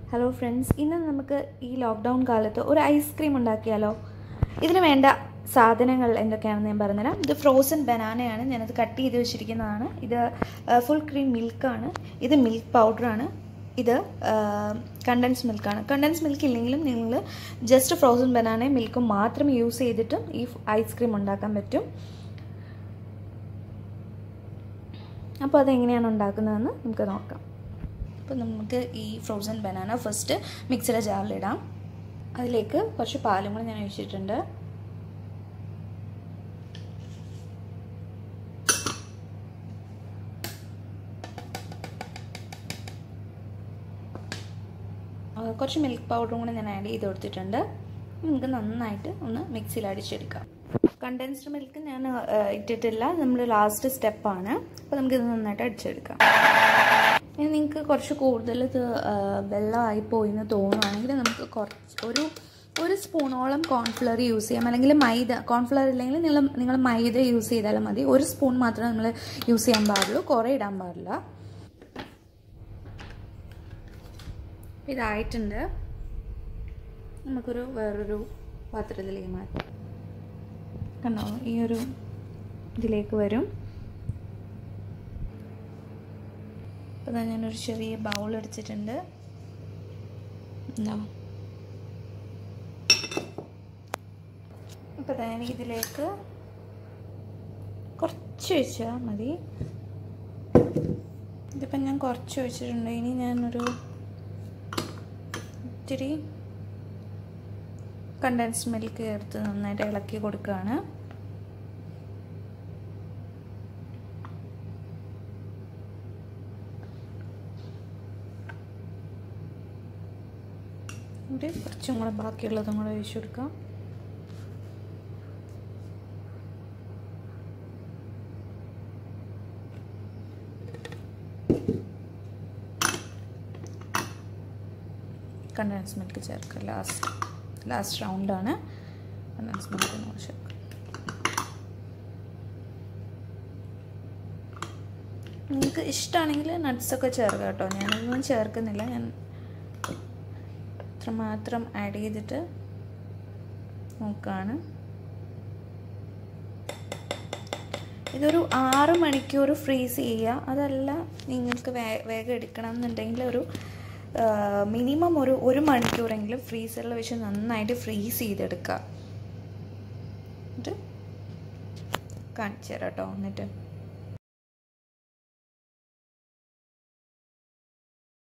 hello friends ഇന്ന് നമുക്ക് ഈ ലോക്ക്ഡൗൺ കാലത്ത് ഒരു ഐസ്ക്രീം ഉണ്ടാക്കിയാലോ ഇതിന് വേണ്ട സാധനങ്ങൾ എന്തൊക്കെയാണെന്ന് ഞാൻ പറഞ്ഞുതരാം ഇത് ഫ്രോസൺ ബനാനയാണ് ഞാനത് കട്ട് ചെയ്ത് വെച്ചിരിക്കുന്നതാണ് ഇത് ഫുൾ ക്രീം മിൽക്കാണ് ഇത് മിൽക്ക് പൗഡറാണ് ഇത് കണ്ടൻസ് മിൽക്കാണ് കണ്ടൻസ് മിൽക്ക് ഇല്ലെങ്കിലും നിങ്ങൾ ജസ്റ്റ് ഫ്രോസൺ ബനാനയും മിൽക്കും മാത്രം യൂസ് ചെയ്തിട്ടും ഈ ഐസ്ക്രീം ഉണ്ടാക്കാൻ പറ്റും അപ്പോൾ അതെങ്ങനെയാണ് ഉണ്ടാക്കുന്നതെന്ന് നമുക്ക് നോക്കാം അപ്പോൾ നമുക്ക് ഈ ഫ്രോസൺ ബനാന ഫസ്റ്റ് മിക്സിയുടെ ജാറിലിടാം അതിലേക്ക് കുറച്ച് പാലും കൂടി ഞാൻ ഒഴിച്ചിട്ടുണ്ട് കുറച്ച് മിൽക്ക് പൗഡറും കൂടി ഞാൻ ആഡ് ചെയ്ത് കൊടുത്തിട്ടുണ്ട് നമുക്ക് നന്നായിട്ട് ഒന്ന് മിക്സിയിൽ അടിച്ചെടുക്കാം കണ്ടൻസ്ഡ് മിൽക്ക് ഞാൻ ഇട്ടിട്ടില്ല നമ്മൾ ലാസ്റ്റ് സ്റ്റെപ്പാണ് അപ്പോൾ നമുക്കിത് നന്നായിട്ട് അടിച്ചെടുക്കാം ഇനി നിങ്ങൾക്ക് കുറച്ച് കൂടുതൽ ഇത് വെള്ളമായി പോയി എന്ന് തോന്നുവാണെങ്കിൽ നമുക്ക് കുറച്ച് ഒരു ഒരു സ്പൂണോളം കോൺഫ്ലവർ യൂസ് ചെയ്യാം അല്ലെങ്കിൽ മൈദ കോൺഫ്ലവർ ഇല്ലെങ്കിൽ നിങ്ങൾ നിങ്ങൾ മൈദ യൂസ് ചെയ്താലും മതി ഒരു സ്പൂൺ മാത്രമേ നമ്മൾ യൂസ് ചെയ്യാൻ പാടുള്ളൂ കുറേ ഇടാൻ പാടില്ല ഇതായിട്ടുണ്ട് നമുക്കൊരു വേറൊരു പാത്രത്തിലേക്ക് മാറ്റാം കണ്ടോ ഈ ഒരു ഇതിലേക്ക് വരും അപ്പോൾ ഞാൻ ഞാനൊരു ചെറിയ ബൗൾ എടുത്തിട്ടുണ്ട് എന്താ അപ്പോൾ ഞാൻ ഇതിലേക്ക് കുറച്ച് ഒഴിച്ചാൽ മതി ഇതിപ്പം ഞാൻ കുറച്ച് ഒഴിച്ചിട്ടുണ്ട് ഇനി ഞാനൊരു ഇത്തിരി കണ്ടൻസ് മിൽക്ക് ചേർത്ത് നന്നായിട്ട് ഇളക്കി കൊടുക്കുകയാണ് ഇവിടെ കുറച്ചും കൂടെ ബാക്കിയുള്ളതും കൂടെ ഒഴിച്ചു കൊടുക്കാം കണ്ടൻസ് മിൽക്ക് ചേർക്കുക ലാസ്റ്റ് ലാസ്റ്റ് റൗണ്ടാണ് കണ്ടൻസ് മിൽക്ക് കൂടെ ചേർക്കുക നിങ്ങൾക്ക് ഇഷ്ടമാണെങ്കിൽ നട്ട്സൊക്കെ ചേർക്കുക കേട്ടോ ഞാനൊന്നും ചേർക്കുന്നില്ല ഞാൻ മാത്രം ആഡ് ചെയ്തിട്ട് നോക്കുകയാണ് ഇതൊരു ആറ് മണിക്കൂർ ഫ്രീസ് ചെയ്യുക അതല്ല നിങ്ങൾക്ക് വേ വേഗം എടുക്കണം എന്നുണ്ടെങ്കിൽ ഒരു മിനിമം ഒരു ഒരു മണിക്കൂറെങ്കിലും ഫ്രീസറിൽ വെച്ച് നന്നായിട്ട് ഫ്രീസ് ചെയ്തെടുക്കുക എന്നിട്ട് കാണിച്ചു തരാം കേട്ടോ എന്നിട്ട്